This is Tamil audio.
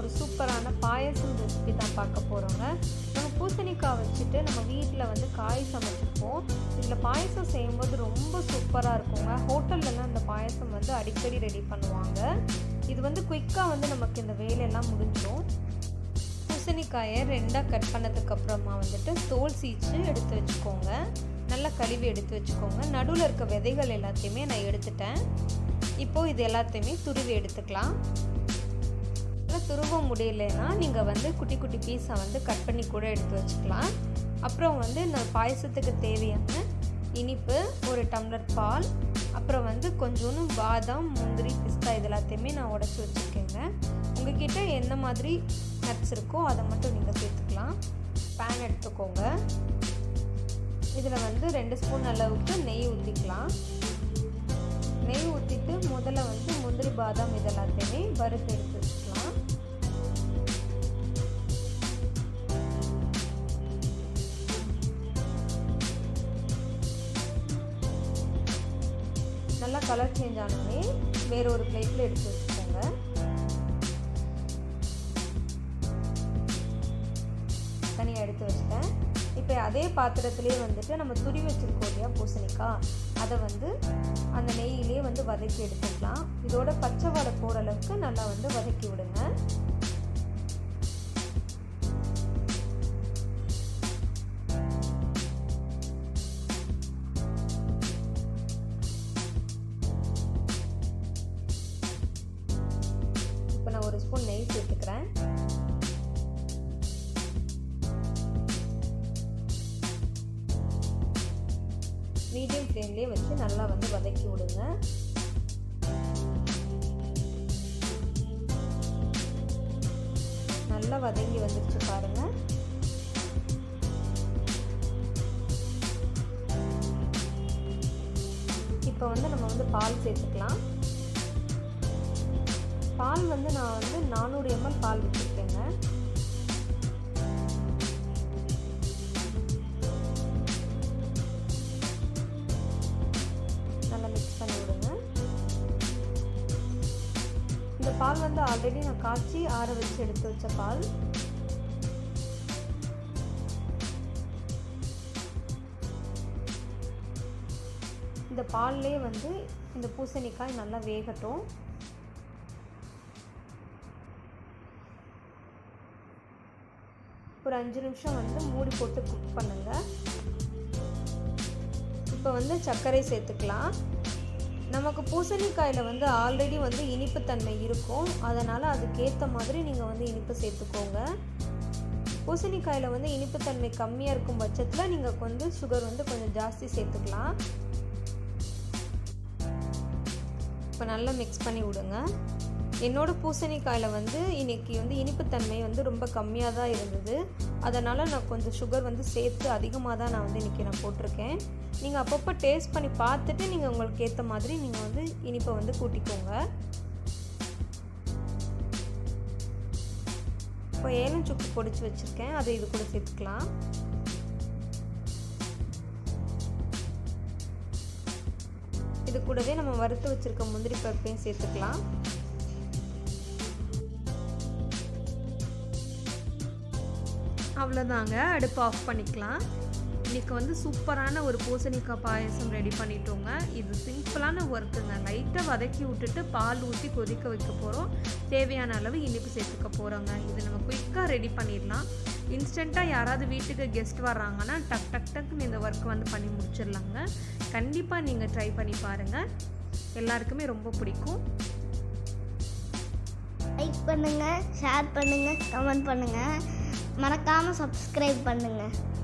சூப்பரான பாயசம் ரெசிபி தான் பார்க்க போகிறோங்க நம்ம பூசணிக்காய் வச்சுட்டு நம்ம வீட்டில் வந்து காய் சமைச்சிருப்போம் இதில் பாயசம் செய்யும்போது ரொம்ப சூப்பராக இருக்குங்க ஹோட்டல்லலாம் இந்த பாயசம் வந்து அடிக்கடி ரெடி பண்ணுவாங்க இது வந்து குயிக்காக வந்து நமக்கு இந்த வேலையெல்லாம் முடிஞ்சிடும் பூசணிக்காயை ரெண்டாக கட் பண்ணதுக்கு அப்புறமா வந்துட்டு தோல் சீச்சு எடுத்து வச்சுக்கோங்க நல்லா கழுவி எடுத்து வச்சுக்கோங்க நடுவில் இருக்க விதைகள் எல்லாத்தையுமே நான் எடுத்துட்டேன் இப்போது இது எல்லாத்தையுமே துருவி எடுத்துக்கலாம் துருவ முடியலைன்னா நீங்கள் வந்து குட்டி குட்டி பீஸை வந்து கட் பண்ணி கூட எடுத்து வச்சுக்கலாம் அப்புறம் வந்து இந்த பாயசத்துக்கு தேவையான இனிப்பு ஒரு டம்ளர் பால் அப்புறம் வந்து கொஞ்சோண்டு பாதாம் முந்திரி பிஸ்தா இது எல்லாத்தையுமே நான் உடச்சி வச்சுருக்கேங்க உங்ககிட்ட எந்த மாதிரி நட்ஸ் இருக்கோ அதை மட்டும் நீங்கள் சேர்த்துக்கலாம் பேன் எடுத்துக்கோங்க இதில் வந்து ரெண்டு ஸ்பூன் அளவுக்கு நெய் ஊற்றிக்கலாம் நெய் ஊற்றிட்டு முதல்ல வந்து முந்திரி பாதாம் இது எல்லாத்தையுமே வறுத்து எடுத்து வச்சுக்கலாம் நல்லா கலர் சேஞ்ச் ஆனோடனே வேற ஒரு பிளேட்டில் எடுத்து வச்சுக்கோங்க தனியாக எடுத்து வச்சுட்டேன் இப்போ அதே பாத்திரத்துலேயே வந்துட்டு நம்ம துரி வச்சுருக்கோம் இல்லையா பூசணிக்காய் அதை வந்து அந்த நெய்யிலே வந்து வதக்கி எடுத்துக்கலாம் இதோட பச்சை வடை போகிற அளவுக்கு நல்லா வந்து வதக்கி விடுங்க இப்போ நான் ஒரு ஸ்பூன் நெய் சேர்த்துக்கிறேன் மீடியம் ஃப்ளேம்லேயே வச்சு நல்லா வந்து வதக்கி விடுங்க நல்லா வதங்கி வந்துருச்சு பாருங்க இப்போ வந்து நம்ம வந்து பால் சேர்த்துக்கலாம் பால் வந்து நான் வந்து நானூறு எம்எல் பால் வச்சுருக்கேங்க நல்லா மிக்ஸ் பண்ணி விடுங்க இந்த பால் வந்து ஆல்ரெடி நான் காய்ச்சி ஆற வச்சு எடுத்து வச்ச பால் இந்த பால்லே வந்து இந்த பூசணிக்காய் நல்லா வேகட்டும் ஒரு அஞ்சு நிமிஷம் வந்து மூடி போட்டு குக் பண்ணுங்க இப்போ வந்து சர்க்கரை சேர்த்துக்கலாம் நமக்கு பூசணிக்காயில் வந்து ஆல்ரெடி வந்து இனிப்புத்தன்மை இருக்கும் அதனால் அதுக்கேற்ற மாதிரி நீங்கள் வந்து இனிப்பு சேர்த்துக்கோங்க பூசணிக்காயில் வந்து இனிப்புத்தன்மை கம்மியாக இருக்கும் பட்சத்தில் நீங்கள் வந்து சுகர் வந்து கொஞ்சம் ஜாஸ்தி சேர்த்துக்கலாம் இப்போ நல்லா மிக்ஸ் பண்ணி விடுங்க என்னோட பூசணிக்காயில் வந்து இன்றைக்கி வந்து இனிப்புத்தன்மை வந்து ரொம்ப கம்மியாக தான் இருந்தது அதனால் நான் கொஞ்சம் சுகர் வந்து சேர்த்து அதிகமாக தான் நான் வந்து இன்றைக்கி நான் போட்டிருக்கேன் நீங்கள் அப்பப்போ டேஸ்ட் பண்ணி பார்த்துட்டு நீங்கள் உங்களுக்கு ஏற்ற மாதிரி நீங்கள் வந்து இனிப்பை வந்து கூட்டிக்கோங்க இப்போ ஏலம் சுக்கு பொடிச்சு வச்சுருக்கேன் அதை இது கூட சேர்த்துக்கலாம் இது கூடவே நம்ம வறுத்து வச்சுருக்க முந்திரி பருப்பையும் சேர்த்துக்கலாம் அவ்வளோதாங்க அடுப்பு ஆஃப் பண்ணிக்கலாம் இன்றைக்கி வந்து சூப்பரான ஒரு பூசணிக்காய் பாயசம் ரெடி பண்ணிட்டோங்க இது சிம்பிளான ஒர்க்குங்க லைட்டாக வதக்கி விட்டுட்டு பால் ஊற்றி கொதிக்க வைக்க போகிறோம் தேவையான அளவு இனிப்பு சேர்த்துக்க போகிறோங்க இது நம்ம குயிக்காக ரெடி பண்ணிடலாம் இன்ஸ்டண்ட்டாக யாராவது வீட்டுக்கு கெஸ்ட் வர்றாங்கன்னா டக் டக் டக்குன்னு இந்த ஒர்க் வந்து பண்ணி முடிச்சிடலாங்க கண்டிப்பாக நீங்கள் ட்ரை பண்ணி பாருங்கள் எல்லாருக்குமே ரொம்ப பிடிக்கும் லைக் பண்ணுங்க ஷேர் பண்ணுங்க கமெண்ட் பண்ணுங்க மறக்காம சப்ஸ்கிரைப் பண்ணுங்க